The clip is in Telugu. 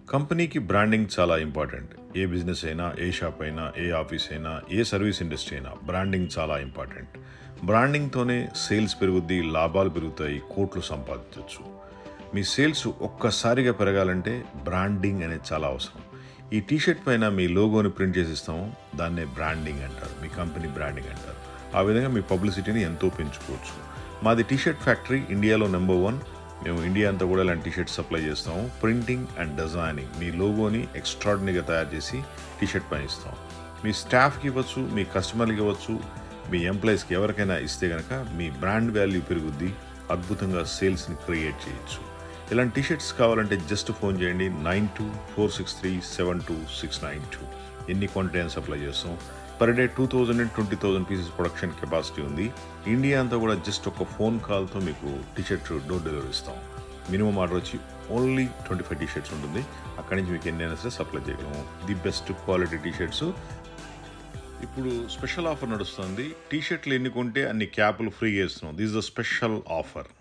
కంపెనీకి బ్రాండింగ్ చాలా ఇంపార్టెంట్ ఏ బిజినెస్ అయినా ఏ షాప్ అయినా ఏ ఆఫీస్ అయినా ఏ సర్వీస్ ఇండస్ట్రీ అయినా బ్రాండింగ్ చాలా ఇంపార్టెంట్ బ్రాండింగ్తోనే సేల్స్ పెరుగుద్ది లాభాలు పెరుగుతాయి కోట్లు సంపాదించవచ్చు మీ సేల్స్ ఒక్కసారిగా పెరగాలంటే బ్రాండింగ్ అనేది చాలా అవసరం ఈ టీషర్ట్ పైన మీ లోగోని ప్రింట్ చేసి ఇస్తాము దాన్నే బ్రాండింగ్ అంటారు మీ కంపెనీ బ్రాండింగ్ అంటారు ఆ విధంగా మీ పబ్లిసిటీని ఎంతో పెంచుకోవచ్చు మాది టీషర్ట్ ఫ్యాక్టరీ ఇండియాలో నెంబర్ వన్ మేము ఇండియా అంతా కూడా ఇలాంటి టీషర్ట్ సప్లై చేస్తాము ప్రింటింగ్ అండ్ డిజైనింగ్ మీ లోగోని ఎక్స్ట్రాడినరీగా తయారు చేసి టీషర్ట్ పైన ఇస్తాం మీ స్టాఫ్కి ఇవ్వచ్చు మీ కస్టమర్కి ఇవ్వచ్చు మీ ఎంప్లాయీస్కి ఎవరికైనా ఇస్తే కనుక మీ బ్రాండ్ వాల్యూ పెరుగుద్ది అద్భుతంగా సేల్స్ని క్రియేట్ చేయొచ్చు ఇలాంటి టీషర్ట్స్ కావాలంటే జస్ట్ ఫోన్ చేయండి nine two four six three seven two six nine two ఎన్ని క్వాంటిటీ అని సప్లై చేస్తాం per day two thousand and twenty thousand pieces production capacity ఉంది ఇండియా అంతా కూడా జస్ట్ ఒక ఫోన్ కాల్తో మీకు టీషర్ట్ డోర్ డెలివరీ ఇస్తాం మినిమం ఆర్డర్ వచ్చి ఓన్లీ ట్వంటీ ఫైవ్ టీషర్ట్స్ ఉంటుంది అక్కడి నుంచి మీకు ఎన్ని అయినా సరే సప్లై చేయగలము ది బెస్ట్ క్వాలిటీ టీషర్ట్స్ ఇప్పుడు స్పెషల్ ఆఫర్ నడుస్తుంది టీషర్ట్లు ఎన్ని కొంటే అన్ని క్యాపులు ఫ్రీగా ఇస్తున్నాం దిస్ ద స్పెషల్ ఆఫర్